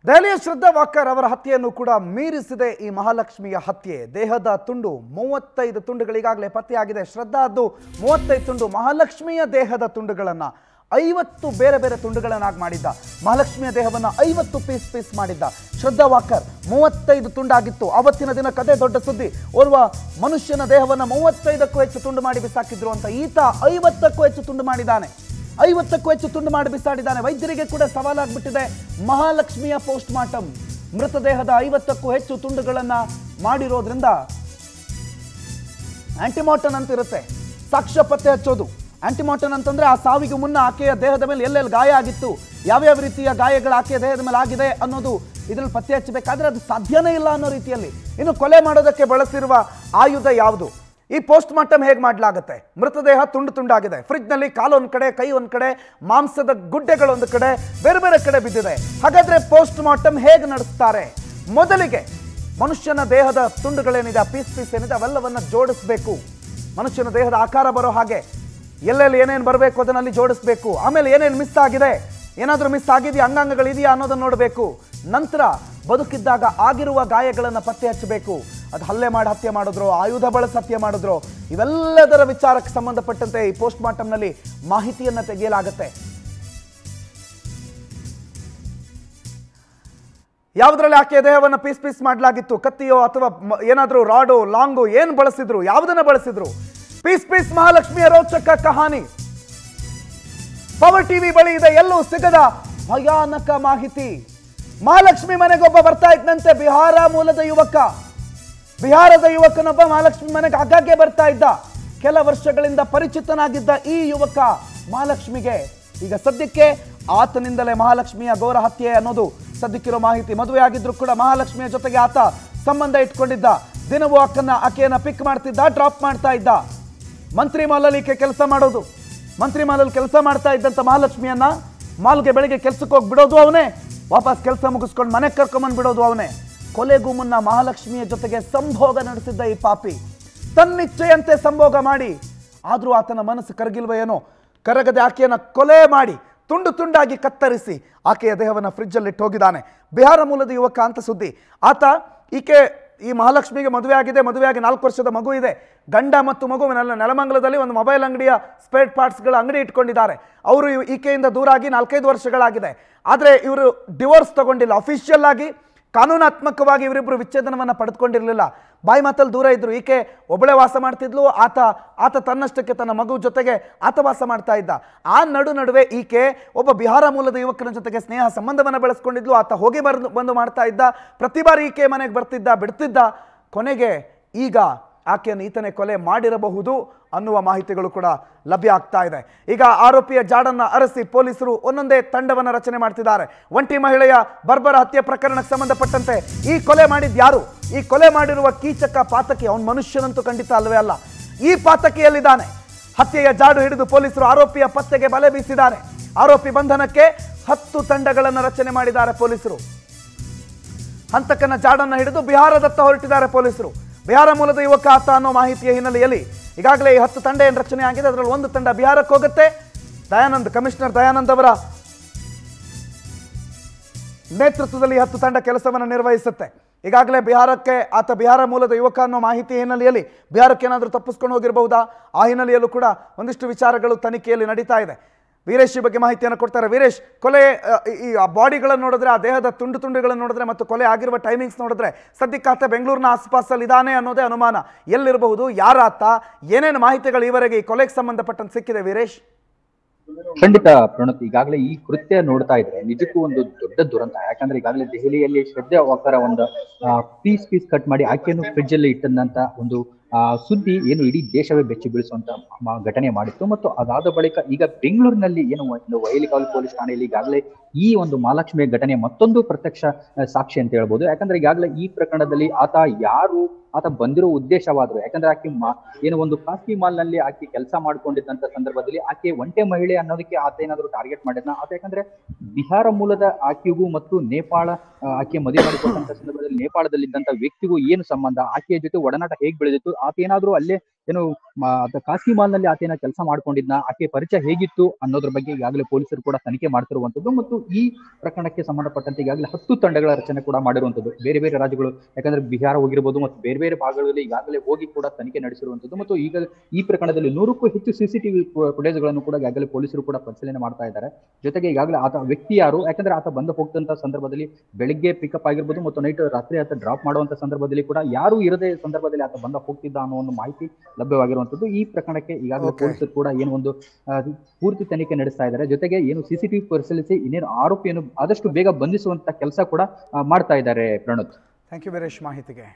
ದೆಹಲಿಯ ಶ್ರದ್ಧಾ ವಾಕರ್ ಅವರ ಹತ್ಯೆಯನ್ನು ಕೂಡ ಮೀರಿಸಿದೆ ಈ ಮಹಾಲಕ್ಷ್ಮಿಯ ಹತ್ಯೆ ದೇಹದ ತುಂಡು ಮೂವತ್ತೈದು ತುಂಡುಗಳಿಗಾಗಲೇ ಪತ್ತೆಯಾಗಿದೆ ಶ್ರದ್ಧಾದ್ದು ಮೂವತ್ತೈದು ತುಂಡು ಮಹಾಲಕ್ಷ್ಮಿಯ ದೇಹದ ತುಂಡುಗಳನ್ನು ಐವತ್ತು ಬೇರೆ ಬೇರೆ ತುಂಡುಗಳನ್ನಾಗಿ ಮಾಡಿದ್ದ ಮಹಾಲಕ್ಷ್ಮಿಯ ದೇಹವನ್ನು ಐವತ್ತು ಪೀಸ್ ಪೀಸ್ ಮಾಡಿದ್ದ ಶ್ರದ್ಧಾ ವಾಕರ್ ಮೂವತ್ತೈದು ತುಂಡಾಗಿತ್ತು ಅವತ್ತಿನ ದಿನ ಕತೆ ದೊಡ್ಡ ಸುದ್ದಿ ಓರ್ವ ಮನುಷ್ಯನ ದೇಹವನ್ನು ಮೂವತ್ತೈದಕ್ಕೂ ಹೆಚ್ಚು ತುಂಡು ಮಾಡಿ ಬಿಸಾಕಿದ್ರು ಅಂತ ಈತ ಐವತ್ತಕ್ಕೂ ಹೆಚ್ಚು ತುಂಡು ಮಾಡಿದ್ದಾನೆ ಐವತ್ತಕ್ಕೂ ಹೆಚ್ಚು ತುಂಡು ಮಾಡಿ ಬಿಸಾಡಿದ್ದಾನೆ ವೈದ್ಯರಿಗೆ ಕೂಡ ಸವಾಲಾಗ್ಬಿಟ್ಟಿದೆ ಮಹಾಲಕ್ಷ್ಮಿಯ ಪೋಸ್ಟ್ ಮಾರ್ಟಮ್ ಮೃತದೇಹದ ಐವತ್ತಕ್ಕೂ ಹೆಚ್ಚು ತುಂಡುಗಳನ್ನ ಮಾಡಿರೋದ್ರಿಂದ ಆಂಟಿಮಾರ್ಟನ್ ಅಂತ ಇರುತ್ತೆ ಸಾಕ್ಷ್ಯ ಪತ್ತೆ ಹಚ್ಚೋದು ಆಂಟಿಮಾರ್ಟನ್ ಅಂತಂದ್ರೆ ಆ ಸಾವಿಗೆ ಮುನ್ನ ಆಕೆಯ ದೇಹದ ಮೇಲೆ ಎಲ್ಲೆಲ್ಲಿ ಗಾಯ ಆಗಿತ್ತು ಯಾವ್ಯಾವ ರೀತಿಯ ಗಾಯಗಳು ಆಕೆಯ ದೇಹದ ಮೇಲೆ ಆಗಿದೆ ಅನ್ನೋದು ಇದ್ರಲ್ಲಿ ಪತ್ತೆ ಹಚ್ಚಬೇಕಾದ್ರೆ ಅದು ಸಾಧ್ಯನೇ ಇಲ್ಲ ಅನ್ನೋ ರೀತಿಯಲ್ಲಿ ಇನ್ನು ಕೊಲೆ ಮಾಡೋದಕ್ಕೆ ಬಳಸಿರುವ ಆಯುಧ ಯಾವುದು ಈ ಪೋಸ್ಟ್ ಮಾರ್ಟಮ್ ಹೇಗೆ ಮಾಡಲಾಗುತ್ತೆ ಮೃತದೇಹ ತುಂಡು ತುಂಡಾಗಿದೆ ಫ್ರಿಡ್ಜ್ನಲ್ಲಿ ಕಾಲು ಒಂದು ಕಡೆ ಕೈ ಒಂದು ಕಡೆ ಮಾಂಸದ ಗುಡ್ಡೆಗಳು ಒಂದು ಕಡೆ ಬೇರೆ ಬೇರೆ ಕಡೆ ಬಿದ್ದಿದೆ ಹಾಗಾದ್ರೆ ಪೋಸ್ಟ್ ಮಾರ್ಟಮ್ ಹೇಗೆ ನಡೆಸ್ತಾರೆ ಮೊದಲಿಗೆ ಮನುಷ್ಯನ ದೇಹದ ತುಂಡುಗಳೇನಿದೆ ಪೀಸ್ ಪೀಸ್ ಏನಿದೆ ಅವೆಲ್ಲವನ್ನ ಜೋಡಿಸ್ಬೇಕು ಮನುಷ್ಯನ ದೇಹದ ಆಕಾರ ಬರೋ ಹಾಗೆ ಎಲ್ಲೆಲ್ಲಿ ಏನೇನು ಬರಬೇಕು ಅದನ್ನಲ್ಲಿ ಜೋಡಿಸ್ಬೇಕು ಆಮೇಲೆ ಏನೇನು ಮಿಸ್ ಆಗಿದೆ ಏನಾದರೂ ಮಿಸ್ ಆಗಿದೆಯಾ ಅಂಗಾಂಗಗಳಿದೆಯಾ ಅನ್ನೋದನ್ನ ನೋಡಬೇಕು ನಂತರ ಬದುಕಿದ್ದಾಗ ಆಗಿರುವ ಗಾಯಗಳನ್ನು ಪತ್ತೆ ಹಚ್ಚಬೇಕು ಅದು ಹಲ್ಲೆ ಮಾಡಿ ಹತ್ಯೆ ಮಾಡಿದ್ರು ಆಯುಧ ಬಳಸಿ ಹತ್ಯೆ ಮಾಡಿದ್ರು ಇವೆಲ್ಲದರ ವಿಚಾರಕ್ಕೆ ಸಂಬಂಧಪಟ್ಟಂತೆ ಈ ಪೋಸ್ಟ್ ಮಾರ್ಟಮ್ನಲ್ಲಿ ಮಾಹಿತಿಯನ್ನು ತೆಗೆಯಲಾಗುತ್ತೆ ಯಾವುದರಲ್ಲಿ ಆಕೆಯ ದೇಹವನ್ನು ಪೀಸ್ ಪೀಸ್ ಮಾಡಲಾಗಿತ್ತು ಕತ್ತಿಯೋ ಅಥವಾ ಮ- ಏನಾದರೂ ರಾಡು ಲಾಂಗು ಏನು ಬಳಸಿದ್ರು ಯಾವುದನ್ನ ಬಳಸಿದ್ರು ಪೀಸ್ ಪೀಸ್ ಮಹಾಲಕ್ಷ್ಮಿಯ ರೋಚಕ ಕಹಾನಿ ಪವರ್ ಟಿವಿ ಬಳಿ ಇದೆ ಎಲ್ಲೂ ಸಿಗದ ಭಯಾನಕ ಮಾಹಿತಿ ಮಹಾಲಕ್ಷ್ಮಿ ಮನೆಗೊಬ್ಬ ಬರ್ತಾ ಇದ್ದಂತೆ ಬಿಹಾರ ಮೂಲದ ಯುವಕ ಬಿಹಾರದ ಯುವಕನೊಬ್ಬ ಮಹಾಲಕ್ಷ್ಮಿ ಮನೆಗೆ ಆಗಾಗ್ಗೆ ಬರ್ತಾ ಇದ್ದ ಕೆಲ ವರ್ಷಗಳಿಂದ ಪರಿಚಿತನಾಗಿದ್ದ ಈ ಯುವಕ ಮಹಾಲಕ್ಷ್ಮಿಗೆ ಈಗ ಸದ್ಯಕ್ಕೆ ಆತನಿಂದಲೇ ಮಹಾಲಕ್ಷ್ಮಿಯ ಘೋರ ಹತ್ಯೆ ಅನ್ನೋದು ಸದ್ಯಕ್ಕಿರೋ ಮಾಹಿತಿ ಮದುವೆ ಆಗಿದ್ರು ಕೂಡ ಮಹಾಲಕ್ಷ್ಮಿಯ ಜೊತೆಗೆ ಆತ ಸಂಬಂಧ ಇಟ್ಕೊಂಡಿದ್ದ ದಿನವೂ ಅಕ್ಕನ್ನ ಆಕೆಯನ್ನ ಪಿಕ್ ಮಾಡ್ತಿದ್ದ ಡ್ರಾಪ್ ಮಾಡ್ತಾ ಇದ್ದ ಮಂತ್ರಿ ಮಾಲಲ್ಲಿ ಈಕೆ ಕೆಲಸ ಮಾಡೋದು ಮಂತ್ರಿ ಮಾಲಲ್ಲಿ ಕೆಲಸ ಮಾಡ್ತಾ ಇದ್ದಂತ ಮಹಾಲಕ್ಷ್ಮಿಯನ್ನ ಮಾಲ್ಗೆ ಬೆಳಿಗ್ಗೆ ಕೆಲ್ಸಕ್ಕೆ ಹೋಗಿ ಬಿಡೋದು ಅವನೇ ವಾಪಸ್ ಕೆಲಸ ಮುಗಿಸ್ಕೊಂಡು ಮನೆಗೆ ಕರ್ಕೊಂಬಂದು ಬಿಡೋದು ಅವನೇ ಕೊಲೆಗೂ ಮುನ್ನ ಮಹಾಲಕ್ಷ್ಮಿಯ ಜೊತೆಗೆ ಸಂಭೋಗ ನಡೆಸಿದ್ದ ಈ ಪಾಪಿ ತನ್ನಿಚ್ಛೆಯಂತೆ ಸಂಭೋಗ ಮಾಡಿ ಆದರೂ ಆತನ ಮನಸ್ಸು ಕರಗಿಲ್ವ ಏನೋ ಕರಗದೆ ಆಕೆಯನ್ನು ಕೊಲೆ ಮಾಡಿ ತುಂಡು ತುಂಡಾಗಿ ಕತ್ತರಿಸಿ ಆಕೆಯ ದೇಹವನ್ನು ಫ್ರಿಜ್ಜಲ್ಲಿ ಇಟ್ಟೋಗಿದ್ದಾನೆ ಬಿಹಾರ ಮೂಲದ ಯುವಕ ಅಂತ ಸುದ್ದಿ ಆತ ಈಕೆ ಈ ಮಹಾಲಕ್ಷ್ಮಿಗೆ ಮದುವೆ ಆಗಿದೆ ಮದುವೆ ಆಗಿ ನಾಲ್ಕು ವರ್ಷದ ಮಗು ಇದೆ ಗಂಡ ಮತ್ತು ಮಗುವಿನ ನೆಲಮಂಗಲದಲ್ಲಿ ಒಂದು ಮೊಬೈಲ್ ಅಂಗಡಿಯ ಸ್ಪೇರ್ ಪಾರ್ಟ್ಸ್ಗಳ ಅಂಗಡಿ ಇಟ್ಕೊಂಡಿದ್ದಾರೆ ಅವರು ಇವ್- ಈಕೆಯಿಂದ ದೂರ ಆಗಿ ನಾಲ್ಕೈದು ವರ್ಷಗಳಾಗಿದೆ ಆದರೆ ಇವರು ಡಿವೋರ್ಸ್ ತಗೊಂಡಿಲ್ಲ ಅಫಿಷಿಯಲ್ ಆಗಿ ಕಾನೂನಾತ್ಮಕವಾಗಿ ಇವರಿಬ್ಬರು ವಿಚ್ಛೇದನವನ್ನು ಪಡೆದುಕೊಂಡಿರಲಿಲ್ಲ ಬಾಯಿ ಮಾತಲ್ಲಿ ದೂರ ಇದ್ರು ಈಕೆ ಒಬ್ಬಳೇ ವಾಸ ಮಾಡ್ತಿದ್ಲು ಆತ ಆತ ತನ್ನಷ್ಟಕ್ಕೆ ತನ್ನ ಮಗು ಜೊತೆಗೆ ಆತ ವಾಸ ಮಾಡ್ತಾ ಇದ್ದ ಆ ನಡು ನಡುವೆ ಈಕೆ ಒಬ್ಬ ಬಿಹಾರ ಮೂಲದ ಯುವಕನ ಜೊತೆಗೆ ಸ್ನೇಹ ಸಂಬಂಧವನ್ನು ಬೆಳೆಸ್ಕೊಂಡಿದ್ಲು ಆತ ಹೋಗಿ ಬಂದು ಬಂದು ಮಾಡ್ತಾ ಇದ್ದ ಪ್ರತಿ ಬಾರಿ ಈಕೆ ಮನೆಗೆ ಬರ್ತಿದ್ದ ಬಿಡ್ತಿದ್ದ ಕೊನೆಗೆ ಈಗ ಆಕೆಯನ್ನು ಈತನೇ ಕೊಲೆ ಮಾಡಿರಬಹುದು ಅನ್ನುವ ಮಾಹಿತಿಗಳು ಕೂಡ ಲಭ್ಯ ಆಗ್ತಾ ಇದೆ ಈಗ ಆರೋಪಿಯ ಜಾಡನ್ನ ಅರಸಿ ಪೊಲೀಸರು ಒಂದೊಂದೇ ತಂಡವನ್ನು ರಚನೆ ಮಾಡ್ತಿದ್ದಾರೆ ಒಂಟಿ ಮಹಿಳೆಯ ಬರ್ಬರ ಹತ್ಯೆ ಪ್ರಕರಣಕ್ಕೆ ಸಂಬಂಧಪಟ್ಟಂತೆ ಈ ಕೊಲೆ ಮಾಡಿದ ಯಾರು ಈ ಕೊಲೆ ಮಾಡಿರುವ ಕೀಚಕ ಪಾತಕಿ ಅವನ ಮನುಷ್ಯನಂತೂ ಖಂಡಿತ ಅಲ್ವೇ ಅಲ್ಲ ಈ ಪಾತಕಿಯಲ್ಲಿದ್ದಾನೆ ಹತ್ಯೆಯ ಜಾಡು ಹಿಡಿದು ಪೊಲೀಸರು ಆರೋಪಿಯ ಪತ್ತೆಗೆ ಬಲೆ ಬೀಸಿದ್ದಾರೆ ಆರೋಪಿ ಬಂಧನಕ್ಕೆ ಹತ್ತು ತಂಡಗಳನ್ನು ರಚನೆ ಮಾಡಿದ್ದಾರೆ ಪೊಲೀಸರು ಹಂತಕನ ಜಾಡನ್ನ ಹಿಡಿದು ಬಿಹಾರದತ್ತ ಹೊರಟಿದ್ದಾರೆ ಪೊಲೀಸರು ಬಿಹಾರ ಮೂಲದ ಯುವಕ ಆತ ಅನ್ನೋ ಮಾಹಿತಿಯ ಹಿನ್ನೆಲೆಯಲ್ಲಿ ಈಗಾಗಲೇ ಈ ಹತ್ತು ತಂಡ ಏನು ರಚನೆ ಆಗಿದೆ ಅದರಲ್ಲಿ ಒಂದು ತಂಡ ಬಿಹಾರಕ್ಕೆ ಹೋಗುತ್ತೆ ದಯಾನಂದ್ ಕಮಿಷನರ್ ದಯಾನಂದ್ ಅವರ ನೇತೃತ್ವದಲ್ಲಿ ಈ ಹತ್ತು ತಂಡ ಕೆಲಸವನ್ನು ನಿರ್ವಹಿಸುತ್ತೆ ಈಗಾಗಲೇ ಬಿಹಾರಕ್ಕೆ ಆತ ಬಿಹಾರ ಮೂಲದ ಯುವಕ ಅನ್ನೋ ಮಾಹಿತಿ ಹಿನ್ನೆಲೆಯಲ್ಲಿ ಬಿಹಾರಕ್ಕೆ ಏನಾದರೂ ತಪ್ಪಿಸ್ಕೊಂಡು ಹೋಗಿರಬಹುದಾ ಆ ಹಿನ್ನೆಲೆಯಲ್ಲೂ ಕೂಡ ಒಂದಿಷ್ಟು ವಿಚಾರಗಳು ತನಿಖೆಯಲ್ಲಿ ನಡೀತಾ ಇದೆ ವೀರೇಶ್ ಈ ಬಗ್ಗೆ ಮಾಹಿತಿಯನ್ನು ಕೊಡ್ತಾರೆ ವೀರೇಶ್ ಕೊಲೆ ಆ, ಈ- ಈ ಬಾಡಿಗಳನ್ನು ನೋಡಿದ್ರೆ ಆ ದೇಹದ ತುಂಡು ತುಂಡುಗಳನ್ನು ನೋಡಿದ್ರೆ ಮತ್ತು ಕೊಲೆ ಆಗಿರುವ ಟೈಮಿಂಗ್ಸ್ ನೋಡಿದ್ರೆ ಸದ್ಯಕ್ಕೆ ಆತ ಬೆಂಗಳೂರಿನ ಆಸ್ಪಾಸಲ್ಲಿ ಇದ್ದಾನೆ ಅನ್ನೋದೇ ಅನುಮಾನ ಎಲ್ಲಿರಬಹುದು ಯಾರಾತ ಏನೇನು ಮಾಹಿತಿಗಳು ಈವರೆಗೆ ಈ ಕೊಲೆಗೆ ಸಂಬಂಧಪಟ್ಟಂತೆ ಸಿಕ್ಕಿದೆ ವೀರೇಶ್ ಖಂಡಿತ ಪ್ರಣತ್ ಈಗಾಗಲೇ ಈ ಕೃತ್ಯ ನೋಡ್ತಾ ಇದ್ರೆ ನಿಜಕ್ಕೂ ಒಂದು ದೊಡ್ಡ ದುರಂತ ಯಾಕಂದ್ರೆ ಈಗಾಗಲೇ ದೆಹಲಿಯಲ್ಲಿ ಶ್ರದ್ಧೆ ವಾಕರ ಒಂದು ಪೀಸ್ ಪೀಸ್ ಕಟ್ ಮಾಡಿ ಆಕೆಯನ್ನು ಫ್ರಿಡ್ಜ್ ಅಲ್ಲಿ ಇಟ್ಟಂತ ಒಂದು ಆ, ಸುದ್ದಿ ಏನು ಇಡೀ ದೇಶವೇ ಬೆಚ್ಚಿ ಬೀಳಿಸುವಂತ ಮ- ಘಟನೆ ಮಾಡಿತ್ತು ಮತ್ತು ಅದಾದ ಬಳಿಕ ಈಗ ಬೆಂಗಳೂರಿನಲ್ಲಿ ಏನು ಒಂದು ವೈಲಿಕಾವಲ್ ಪೊಲೀಸ್ ಠಾಣೆಯಲ್ಲಿ ಈಗಾಗಲೇ ಈ ಒಂದು ಮಹಾಲಕ್ಷ್ಮಿಯ ಘಟನೆ ಮತ್ತೊಂದು ಪ್ರತ್ಯಕ್ಷ ಆ, ಸಾಕ್ಷಿ ಅಂತ ಹೇಳ್ಬೋದು ಯಾಕಂದ್ರೆ ಈಗಾಗಲೇ ಈ ಪ್ರಕರಣದಲ್ಲಿ ಆತ ಯಾರು ಆತ ಬಂದಿರೋ ಉದ್ದೇಶವಾದ್ರು ಯಾಕಂದ್ರೆ ಆಕೆ ಮಾ ಏನು ಒಂದು ಖಾಸಗಿ ಮಾಲ್ ನಲ್ಲಿ ಆಕೆ ಕೆಲಸ ಮಾಡ್ಕೊಂಡಿದ್ದಂತ ಸಂದರ್ಭದಲ್ಲಿ ಆಕೆ ಒಂಟೆ ಮಹಿಳೆ ಅನ್ನೋದಕ್ಕೆ ಆತ ಏನಾದ್ರು ಟಾರ್ಗೆಟ್ ಮಾಡಿದ್ನ ಆತ ಯಾಕಂದ್ರೆ ಬಿಹಾರ ಮೂಲದ ಆಕೆಗೂ ಮತ್ತು ನೇಪಾಳ ಆ, ಆಕೆ ಮದುವೆ ಮಾಡಿಕೊಟ್ಟಂತ ಸಂದರ್ಭದಲ್ಲಿ ನೇಪಾಳದಲ್ಲಿದ್ದಂತ ವ್ಯಕ್ತಿಗೂ ಏನು ಸಂಬಂಧ ಆಕೆಯ ಜೊತೆ ಒಡನಾಟ ಹೇಗ್ ಬೆಳೆದಿತ್ತು ಆತ ಏನಾದ್ರು ಅಲ್ಲೇ ಏನು ಮ- ಆತ ಖಾಸಗಿ ಮಾಲ್ನಲ್ಲಿ ಆತೇನ ಕೆಲಸ ಮಾಡ್ಕೊಂಡಿದ್ನ ಆಕೆ ಪರಿಚಯ ಹೇಗಿತ್ತು ಅನ್ನೋದ್ರ ಬಗ್ಗೆ ಈಗಾಗಲೇ ಪೊಲೀಸರು ಕೂಡ ತನಿಖೆ ಮಾಡ್ತಿರುವಂತದ್ದು ಮತ್ತು ಈ ಪ್ರಕರಣಕ್ಕೆ ಸಂಬಂಧಪಟ್ಟಂತೆ ಈಗಾಗಲೇ ಹತ್ತು ತಂಡಗಳ ರಚನೆ ಕೂಡ ಮಾಡಿರುವಂತದ್ದು ಬೇರೆ ಬೇರೆ ರಾಜ್ಯಗಳು ಯಾಕಂದ್ರೆ ಬಿಹಾರ ಹೋಗಿರ್ಬೋದು ಮತ್ತು ಬೇರೆ ಬೇರೆ ಭಾಗಗಳಲ್ಲಿ ಈಗಾಗಲೇ ಹೋಗಿ ಕೂಡ ತನಿಖೆ ನಡೆಸಿರುವಂತದ್ದು ಮತ್ತು ಈಗ ಈ ಪ್ರಕರಣದಲ್ಲಿ ನೂರಕ್ಕೂ ಹೆಚ್ಚು ಸಿಸಿಟಿವಿ ಫುಟೇಜ್ಗಳನ್ನು ಕೂಡ ಈಗಾಗಲೇ ಪೊಲೀಸರು ಕೂಡ ಪರಿಶೀಲನೆ ಮಾಡ್ತಾ ಇದ್ದಾರೆ ಜೊತೆಗೆ ಈಗಾಗಲೇ ಆತ ವ್ಯಕ್ತಿ ಯಾರು ಯಾಕಂದ್ರೆ ಆತ ಬಂದು ಹೋಗ್ತಂತ ಸಂದರ್ಭದಲ್ಲಿ ಬೆಳಿಗ್ಗೆ ಪಿಕಪ್ ಆಗಿರ್ಬೋದು ಮತ್ತು ನೈಟ್ ರಾತ್ರಿ ಆತ ಡ್ರಾಪ್ ಮಾಡುವಂತ ಸಂದರ್ಭದಲ್ಲಿ ಕೂಡ ಯಾರು ಇರದೇ ಸಂದರ್ಭದಲ್ಲಿ ಆತ ಬಂದ ಹೋಗ್ತಿದ್ದ ಅನ್ನೋ ಒಂದು ಮಾಹಿತಿ ಲಭ್ಯವಾಗಿರುವಂತದ್ದು ಈ ಪ್ರಕರಣಕ್ಕೆ ಈಗಾಗಲೇ Okay. ಪೊಲೀಸರು ಕೂಡ ಏನು ಒಂದು ಆ, ಪೂರ್ತಿ ತನಿಖೆ ನಡೆಸ್ತಾ ಇದ್ದಾರೆ ಜೊತೆಗೆ ಏನು ಸಿಸಿಟಿವಿ ಪರಿಶೀಲಿಸಿ ಇನ್ನೇನು ಆರೋಪಿಯನ್ನು ಆದಷ್ಟು ಬೇಗ ಬಂಧಿಸುವಂತ ಕೆಲಸ ಕೂಡ ಆ, ಮಾಡ್ತಾ ಇದ್ದಾರೆ ಪ್ರಣೋತ್ ಥ್ಯಾಂಕ್ ಯು ವೀರೇಶ್ ಮಾಹಿತಿಗೆ